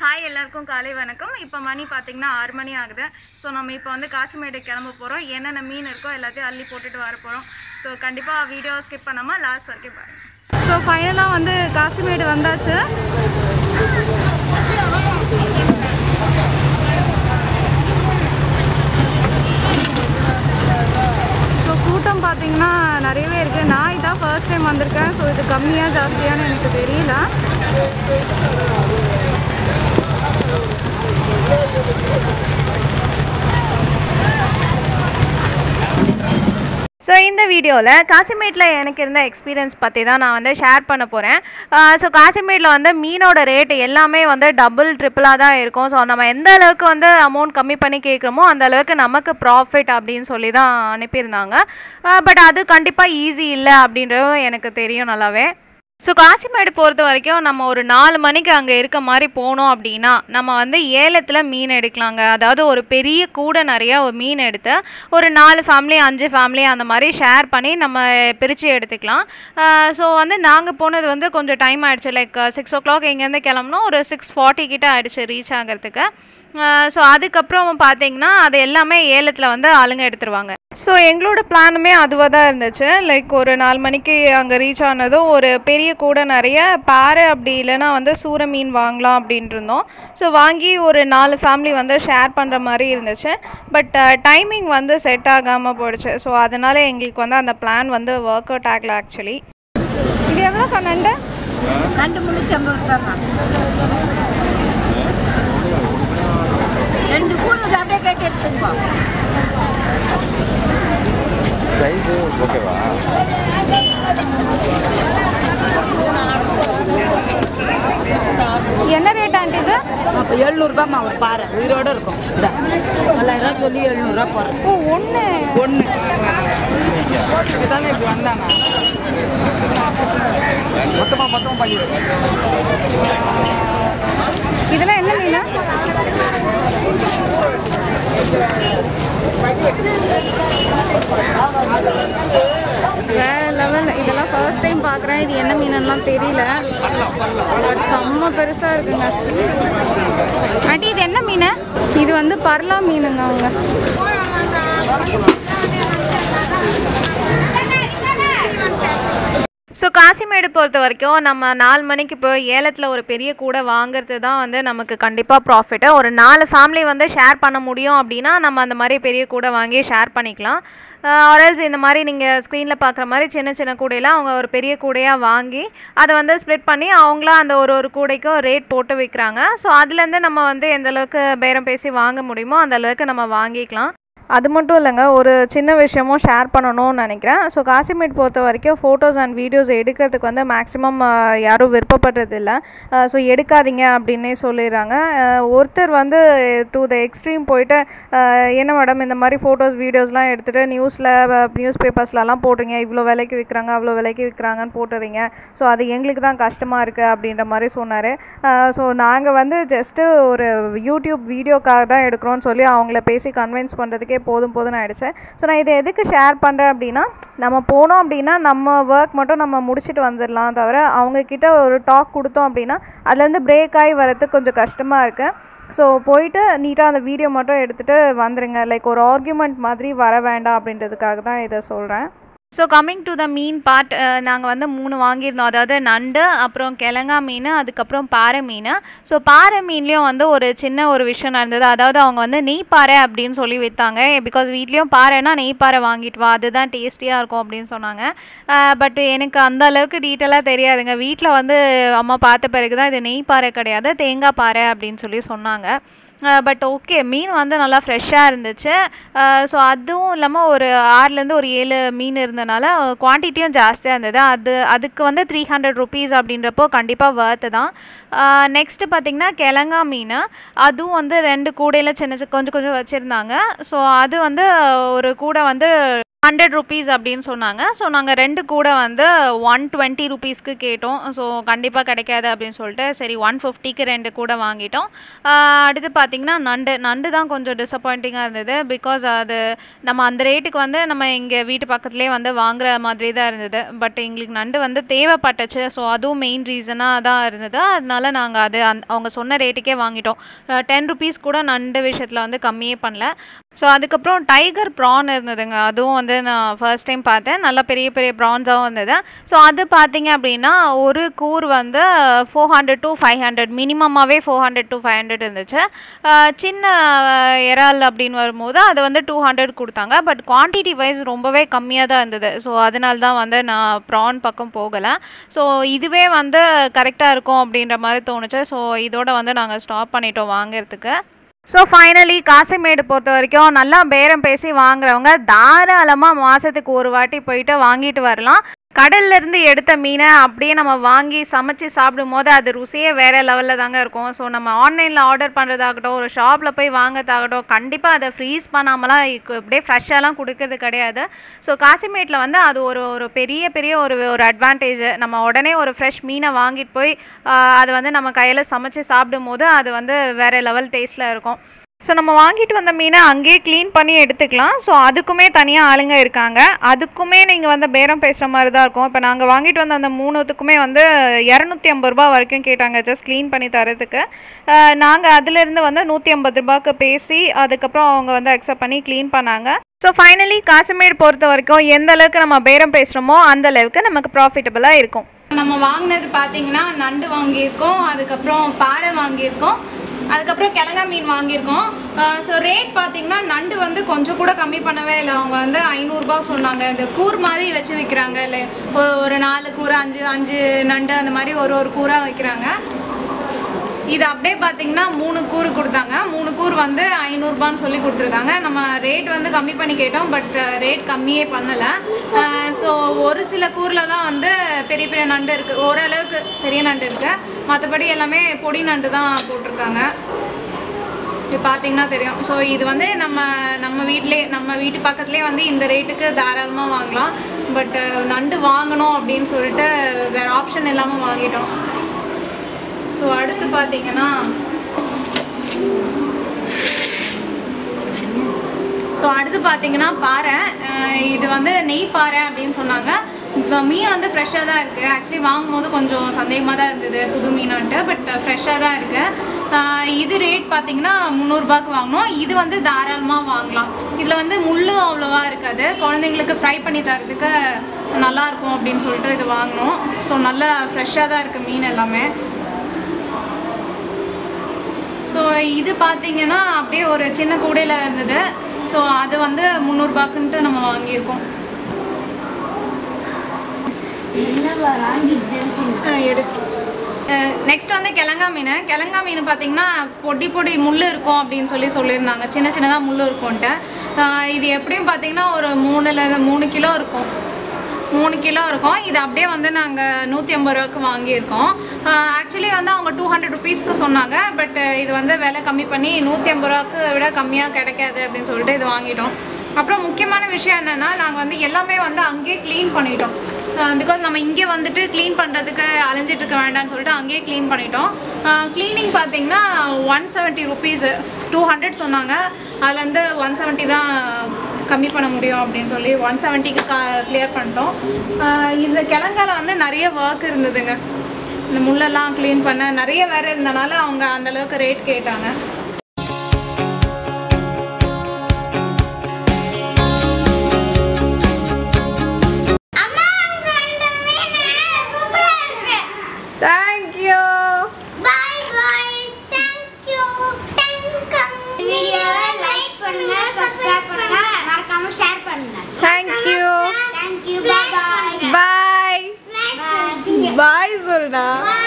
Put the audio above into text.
Hi எல்லாருக்கும் காலை வணக்கம் இப்போ மணி பார்த்தீங்கன்னா ஆறு மணி ஆகுது ஸோ நம்ம இப்போ வந்து காசிமேடு கிளம்ப போகிறோம் என்னென்ன மீன் இருக்கோ எல்லாத்தையும் அள்ளி போட்டுட்டு வர போகிறோம் ஸோ கண்டிப்பாக வீடியோ ஸ்கிப் பண்ணாமல் லாஸ்ட் வரைக்கும் பாருங்கள் ஸோ ஃபைனலாக வந்து காசிமேடு வந்தாச்சு ஸோ கூட்டம் பார்த்தீங்கன்னா நிறையவே இருக்குது நான் இதான் ஃபர்ஸ்ட் டைம் வந்திருக்கேன் ஸோ இது கம்மியாக ஜாஸ்தியான்னு எனக்கு தெரியல ஸோ இந்த வீடியோவில் காசிமேட்டில் எனக்கு இருந்த எக்ஸ்பீரியன்ஸ் பற்றி தான் நான் வந்து ஷேர் பண்ண போகிறேன் ஸோ காசிமேட்டில் வந்து மீனோட ரேட் எல்லாமே வந்து டபுள் ட்ரிப்பிளாக தான் இருக்கும் ஸோ நம்ம எந்த அளவுக்கு வந்து அமௌண்ட் கம்மி பண்ணி கேட்குறோமோ அந்த அளவுக்கு நமக்கு ப்ராஃபிட் அப்படின்னு சொல்லி தான் அனுப்பியிருந்தாங்க பட் அது கண்டிப்பாக ஈஸி இல்லை அப்படின்றதும் எனக்கு தெரியும் நல்லாவே ஸோ காசிமேடு பொறுத்த வரைக்கும் நம்ம ஒரு நாலு மணிக்கு அங்கே இருக்க மாதிரி போனோம் அப்படின்னா நம்ம வந்து ஏலத்தில் மீன் எடுக்கலாங்க அதாவது ஒரு பெரிய கூடை நிறைய ஒரு மீன் எடுத்து ஒரு நாலு ஃபேமிலி அஞ்சு ஃபேமிலி அந்த மாதிரி ஷேர் பண்ணி நம்ம பிரித்து எடுத்துக்கலாம் ஸோ வந்து நாங்கள் போனது வந்து கொஞ்சம் டைம் ஆயிடுச்சு லைக் சிக்ஸ் ஓ கிளாக் இங்கேருந்து கிளம்புனோம் ஒரு சிக்ஸ் ஃபார்ட்டி கிட்ட ஆயிடுச்சு ரீச் ஆகிறதுக்கு ஸோ அதுக்கப்புறம் பார்த்தீங்கன்னா அது எல்லாமே ஏலத்தில் வந்து ஆளுங்க எடுத்துருவாங்க ஸோ எங்களோட பிளானுமே அதுவாக தான் இருந்துச்சு லைக் ஒரு நாலு மணிக்கு அங்கே ரீச் ஆனதும் ஒரு பெரிய கூடை நிறைய பாறை அப்படி இல்லைன்னா வந்து சூற மீன் வாங்கலாம் அப்படின்ட்டு இருந்தோம் ஸோ வாங்கி ஒரு நாலு ஃபேமிலி வந்து ஷேர் பண்ணுற மாதிரி இருந்துச்சு பட் டைமிங் வந்து செட் ஆகாமல் போயிடுச்சு ஸோ அதனால எங்களுக்கு வந்து அந்த பிளான் வந்து ஒர்க் அவுட் ஆகல ஆக்சுவலி இது எவ்வளோ கண்ணண்டு ரெண்டு முந்நூற்றி ஐம்பது ரூபாய்மா ரெண்டு கூறு இது அப்படியே கேட்டு எடுத்துக்கோ ப்ரைஸு ஓகேவா என்ன ரேட் ஆண்டி இது அப்போ எழுநூறுபாம்மா ஒரு பாறை உயிரோடு இருக்கும் இந்த தொள்ளாயிரம் சொல்லி எழுநூறுவா போடுறேன் ஓ ஒன்று ஒன்று இதுதானே இப்படி வந்தாங்க மொத்தமாக மொத்தமாக பண்ணிடுங்க இதெல்லாம் என்ன மீனா வேற லெவல் இதெல்லாம் ஃபர்ஸ்ட் டைம் பார்க்குறேன் இது என்ன மீனுலாம் தெரியல பட் செம்ம பெருசாக இருக்குங்க ஆண்டி இது என்ன மீன் இது வந்து பர்லா மீனுங்க அவங்க ஸோ காசிமேடு பொறுத்த வரைக்கும் நம்ம நாலு மணிக்கு இப்போ ஏலத்தில் ஒரு பெரிய கூடை வாங்குறது தான் வந்து நமக்கு கண்டிப்பாக ப்ராஃபிட்டு ஒரு நாலு ஃபேமிலி வந்து ஷேர் பண்ண முடியும் அப்படின்னா நம்ம அந்த மாதிரி பெரிய கூடை வாங்கி ஷேர் பண்ணிக்கலாம் ஆர்எல்ஸ் இந்த மாதிரி நீங்கள் ஸ்க்ரீனில் பார்க்குற மாதிரி சின்ன சின்ன கூடையெல்லாம் அவங்க ஒரு பெரிய கூடையாக வாங்கி அதை வந்து ஸ்ப்ளிட் பண்ணி அவங்களா அந்த ஒரு ஒரு கூடைக்கும் ரேட் போட்டு விற்கிறாங்க ஸோ அதுலேருந்து நம்ம வந்து எந்த அளவுக்கு பேரம் பேசி வாங்க முடியுமோ அந்த அளவுக்கு நம்ம வாங்கிக்கலாம் அது மட்டும் இல்லைங்க ஒரு சின்ன விஷயமும் ஷேர் பண்ணணும்னு நினைக்கிறேன் ஸோ காசிமேட் பொறுத்த வரைக்கும் ஃபோட்டோஸ் அண்ட் வீடியோஸ் எடுக்கிறதுக்கு வந்து மேக்ஸிமம் யாரும் விருப்பப்படுறதில்ல ஸோ எடுக்காதீங்க அப்படின்னே சொல்லிடுறாங்க அஹ், ஒருத்தர் வந்து டு த எக்ஸ்ட்ரீம் போயிட்டு அஹ், என்ன மேடம் இந்த மாதிரி ஃபோட்டோஸ் வீடியோஸ்லாம் எடுத்துகிட்டு நியூஸில் நியூஸ் பேப்பர்ஸ்லலாம் போடுறீங்க இவ்வளோ விலைக்கு விற்கிறாங்க அவ்வளோ விலைக்கு விற்கிறாங்கன்னு போட்டுறீங்க ஸோ அது எங்களுக்கு தான் கஷ்டமாக இருக்குது அப்படின்ற மாதிரி சொன்னார் ஸோ நாங்கள் வந்து ஜஸ்ட்டு ஒரு யூடியூப் வீடியோக்காக தான் எடுக்கிறோன்னு சொல்லி அவங்கள பேசி கன்வின்ஸ் பண்ணுறதுக்கே போதும் போதும்னு ஆயிடுச்சு ஸோ நான் இதை எதுக்கு ஷேர் பண்ணுறேன் அப்படின்னா நம்ம போனோம் அப்படின்னா நம்ம ஒர்க் மட்டும் நம்ம முடிச்சுட்டு வந்துடலாம் தவிர அவங்கக்கிட்ட ஒரு டாக் கொடுத்தோம் அப்படின்னா அதுலேருந்து பிரேக் ஆகி வரதுக்கு கொஞ்சம் கஷ்டமாக இருக்குது ஸோ போயிட்டு நீட்டாக அந்த வீடியோ மட்டும் எடுத்துகிட்டு வந்துடுங்க லைக் ஒரு ஆர்கியூமெண்ட் மாதிரி வர வேண்டாம் அப்படின்றதுக்காக தான் இதை சொல்கிறேன் so coming to the main part நாங்கள் வந்து மூணு வாங்கியிருந்தோம் அதாவது நண்டு அப்புறம் கிழங்கா மீன் அதுக்கப்புறம் பாறை மீன் ஸோ பாறை மீன்லேயும் வந்து ஒரு சின்ன ஒரு விஷயம் நடந்தது அதாவது அவங்க வந்து நெய் பாறை அப்படின்னு சொல்லி விற்றாங்க பிகாஸ் வீட்லேயும் பாறைனா நெய் பாறை வாங்கிட்டு வா அதுதான் டேஸ்டியாக இருக்கும் அப்படின்னு சொன்னாங்க பட் எனக்கு அந்த அளவுக்கு டீட்டெயிலாக தெரியாதுங்க வீட்டில் வந்து அம்மா பார்த்த பிறகு தான் இது நெய் பாறை கிடையாது தேங்காய் பாறை அப்படின்னு சொல்லி சொன்னாங்க பட் ஓகே மீன் வந்து நல்லா ஃப்ரெஷ்ஷாக இருந்துச்சு ஸோ அதுவும் இல்லாமல் ஒரு ஆறுலேருந்து ஒரு ஏழு மீன் இருந்தனால குவான்டிட்டியும் ஜாஸ்தியாக இருந்தது அது அதுக்கு வந்து த்ரீ ஹண்ட்ரட் ருபீஸ் அப்படின்றப்போ கண்டிப்பாக வர்த்து தான் நெக்ஸ்ட்டு பார்த்திங்கன்னா கிழங்கா மீன் அதுவும் வந்து ரெண்டு கூடையில் சின்ன சி- கொஞ்சம் கொஞ்சம் வச்சுருந்தாங்க ஸோ அது வந்து ஒரு கூடை வந்து ஹண்ட்ரட் ருபீஸ் அப்படின்னு சொன்னாங்க ஸோ நாங்கள் ரெண்டு கூட வந்து ஒன் டுவெண்ட்டி ருபீஸ்க்கு கேட்டோம் ஸோ கண்டிப்பாக கிடைக்காது அப்படின்னு சொல்லிட்டு சரி ஒன் ஃபிஃப்டிக்கு ரெண்டு கூட வாங்கிட்டோம் ஆஹ் அடுத்து பார்த்தீங்கன்னா நண்டு நண்டு தான் கொஞ்சம் டிசப்பாயிண்டிங்காக இருந்தது பிகாஸ் அது நம்ம அந்த ரேட்டுக்கு வந்து நம்ம இங்கே வீட்டு பக்கத்துலேயே வந்து வாங்குற மாதிரி தான் இருந்தது பட் எங்களுக்கு நண்டு வந்து தேவைப்பட்டுச்சு ஸோ அதுவும் மெயின் ரீசனாக தான் இருந்தது அதனால நாங்கள் அது அந் அவங்க சொன்ன ரேட்டுக்கே வாங்கிட்டோம் டென் ருபீஸ் கூட நண்டு விஷயத்தில் வந்து கம்மியே பண்ணல ஸோ அதுக்கப்புறம் டைகர் ப்ரான் இருந்ததுங்க அதுவும் வந்து நான் ஃபர்ஸ்ட் டைம் பார்த்தேன் நல்லா பெரிய பெரிய ப்ரான்ஸாகவும் இருந்தது ஸோ அது பார்த்தீங்க அப்படின்னா ஒரு கூர் வந்து four hundred to five hundred மினிமமாகவே four hundred to five hundred இருந்துச்சு அஹ் சின்ன அஹ், இறால் அப்படின்னு வரும்போது அது வந்து டூ ஹண்ட்ரட் கொடுத்தாங்க பட் குவான்டிட்டி வைஸ் ரொம்பவே கம்மியாக தான் இருந்தது ஸோ அதனால தான் வந்து நான் ப்ரான் பக்கம் போகலை ஸோ இதுவே வந்து கரெக்டாக இருக்கும் அப்படின்ற மாதிரி தோணுச்சு ஸோ இதோட வந்து நாங்கள் ஸ்டாப் பண்ணிட்டோம் வாங்குறதுக்கு ஸோ ஃபைனலி காசிமேடு பொறுத்த வரைக்கும் நல்லா பேரம் பேசி வாங்குறவங்க தாராளமாக மாதத்துக்கு ஒரு வாட்டி போயிட்டு வாங்கிட்டு வரலாம் கடல்ல இருந்து எடுத்த மீனை அப்படியே நம்ம வாங்கி சமைச்சு சாப்பிடும் போது அது ருசியே வேறு லெவலில் தாங்க இருக்கும் ஸோ நம்ம ஆன்லைனில் ஆர்டர் பண்ணுறதாகட்டும் ஒரு ஷாப்பில் போய் வாங்குறதாகட்டும் கண்டிப்பாக அதை ஃப்ரீஸ் பண்ணாமலாம் இக்கு- அப்படியே ஃப்ரெஷ்ஷாலாம் கொடுக்கறது கிடையாது ஸோ காசிமேட்டில் வந்து அது ஒரு ஒரு பெரிய பெரிய ஒரு ஒரு அட்வான்டேஜ் நம்ம உடனே ஒரு ஃப்ரெஷ் மீனை வாங்கிட்டு போய் ஆஹ், அதை வந்து நம்ம கையில் சமைச்சு சாப்பிடும் போது அது வந்து வேறு லெவல் டேஸ்ட்டில் இருக்கும் ஸோ நம்ம வாங்கிட்டு வந்த மீனை அங்கேயே க்ளீன் பண்ணி எடுத்துக்கலாம் ஸோ அதுக்குமே தனியாக ஆளுங்க இருக்காங்க அதுக்குமே நீங்கள் வந்து பேரம் பேசுகிற மாதிரி தான் இருக்கும் இப்போ நாங்கள் வாங்கிட்டு வந்த அந்த மூணுத்துக்குமே வந்து இரநூத்தி ஐம்பது ரூபா வரைக்கும் கேட்டாங்க ஜஸ்ட் க்ளீன் பண்ணி தரதுக்கு நாங்கள் அதுலேருந்து வந்து நூற்றி ஐம்பது ரூபாய்க்கு பேசி அதுக்கப்புறம் அவங்க வந்து அக்செப்ட் பண்ணி க்ளீன் பண்ணாங்க ஸோ ஃபைனலி காஷ்மீர் பொறுத்த வரைக்கும் எந்த அளவுக்கு நம்ம பேரம் பேசுகிறோமோ அந்த அளவுக்கு நமக்கு ப்ராஃபிட்டபுளாக இருக்கும் நம்ம வாங்கினது பார்த்தீங்கன்னா நண்டு வாங்கியிருக்கோம் அதுக்கப்புறம் பாறை வாங்கியிருக்கோம் அதுக்கப்புறம் கிழங்கா மீன் வாங்கியிருக்கோம் ஸோ ரேட் பார்த்தீங்கன்னா நண்டு வந்து கொஞ்சம் கூட கம்மி பண்ணவே இல்லை அவங்க வந்து ஐநூறுரூபா சொன்னாங்க இந்த கூர் மாதிரி வச்சு விற்கிறாங்க இல்லை ஒரு நாலு கூரை அஞ்சு அஞ்சு நண்டு அந்த மாதிரி ஒரு ஒரு கூராக வைக்கிறாங்க இது அப்படியே பார்த்தீங்கன்னா மூணு கூறு கொடுத்தாங்க மூணு கூறு வந்து ஐநூறுரூபான்னு சொல்லி கொடுத்துருக்காங்க நம்ம ரேட் வந்து கம்மி பண்ணி கேட்டோம் பட் ரேட் கம்மியே பண்ணலை ஸோ ஒரு சில கூரில் தான் வந்து பெரிய பெரிய நண்டு இருக்குது ஓரளவுக்கு பெரிய நண்டு இருக்குது மற்றபடி எல்லாமே பொடி நண்டு தான் போட்டிருக்காங்க இது பார்த்தீங்கன்னா தெரியும் ஸோ இது வந்து நம்ம நம்ம வீட்டிலே நம்ம வீட்டு பக்கத்துலேயே வந்து இந்த ரேட்டுக்கு தாராளமாக வாங்கலாம் பட் நண்டு வாங்கணும் அப்படின்னு சொல்லிட்டு வேறு ஆப்ஷன் இல்லாமல் வாங்கிட்டோம் ஸோ அடுத்து பார்த்தீங்கன்னா ஸோ அடுத்து பார்த்தீங்கன்னா பாறை அஹ் இது வந்து நெய் பாறை அப்படின்னு சொன்னாங்க இப்போ மீன் வந்து ஃப்ரெஷ்ஷாக தான் இருக்குது ஆக்சுவலி வாங்கும்போது கொஞ்சம் சந்தேகமாக தான் இருந்தது புது மீனான்ட்டு பட் ஃப்ரெஷ்ஷாக தான் இருக்குது இது ரேட் பார்த்தீங்கன்னா முந்நூறுபாக்கு வாங்கினோம் இது வந்து தாராளமாக வாங்கலாம் இதில் வந்து முள்ளும் அவ்வளோவா இருக்காது குழந்தைங்களுக்கு ஃப்ரை பண்ணி தரதுக்கு நல்லாயிருக்கும் அப்படின்னு சொல்லிட்டு இது வாங்கினோம் ஸோ நல்லா ஃப்ரெஷ்ஷாக தான் இருக்குது மீன் எல்லாமே ஸோ இது பார்த்தீங்கன்னா அப்படியே ஒரு சின்ன கூடையில் இருந்தது ஸோ அது வந்து முந்நூறுபாக்குன்ட்டு நம்ம வாங்கியிருக்கோம் எடு நெக்ஸ்ட் வந்து கிழங்கா மீன் கிழங்கா மீன் பார்த்தீங்கன்னா பொடி பொடி முள் இருக்கும் அப்படின்னு சொல்லி சொல்லியிருந்தாங்க சின்ன சின்னதாக முள் இருக்கும்ன்ட்டு அஹ் இது எப்படியும் பார்த்தீங்கன்னா ஒரு மூணுல மூணு கிலோ இருக்கும் மூணு கிலோ இருக்கும் இது அப்படியே வந்து நாங்கள் நூற்றி ஐம்பது ரூபாய்க்கு வாங்கியிருக்கோம் ஆக்சுவலி வந்து அவங்க டூ ஹண்ட்ரட் ருபீஸ்க்கு சொன்னாங்க பட் இது வந்து விலை கம்மி பண்ணி நூற்றி ஐம்பது ரூபாய்க்கு விட கம்மியாக கிடைக்காது அப்படின்னு சொல்லிட்டு இது வாங்கிட்டோம் அப்புறம் முக்கியமான விஷயம் என்னென்னா நாங்கள் வந்து எல்லாமே வந்து அங்கேயே க்ளீன் பண்ணிட்டோம் பிகாஸ் நம்ம இங்கே வந்துட்டு க்ளீன் பண்ணுறதுக்கு அலைஞ்சிட்டு இருக்க வேண்டாம்னு சொல்லிட்டு அங்கேயே க்ளீன் பண்ணிட்டோம் க்ளீனிங் பார்த்தீங்கன்னா one seventy rupees two hundred சொன்னாங்க அதுலேருந்து ஒன் செவன்ட்டி தான் கம்மி பண்ண முடியும் அப்படின்னு சொல்லி ஒன் செவன்ட்டிக்கு கா கிளியர் பண்ணிட்டோம் ஆஹ் இந்த கிழங்கால வந்து நிறைய ஒர்க் இருந்ததுங்க இந்த முள்ளெல்லாம் க்ளீன் பண்ண நிறைய வேறு இருந்தனால அவங்க அந்த அளவுக்கு ரேட் கேட்டாங்க thank you Bye bye. Thank you. Thank you. வீடியோவை லைக் பண்ணுங்க சப்ஸ்கிரைப் பண்ணுங்க மறக்காம ஷேர் பண்ணுங்க thank you Thank you. Bye bye. Bye Bye. Bye சொல்டா Bye.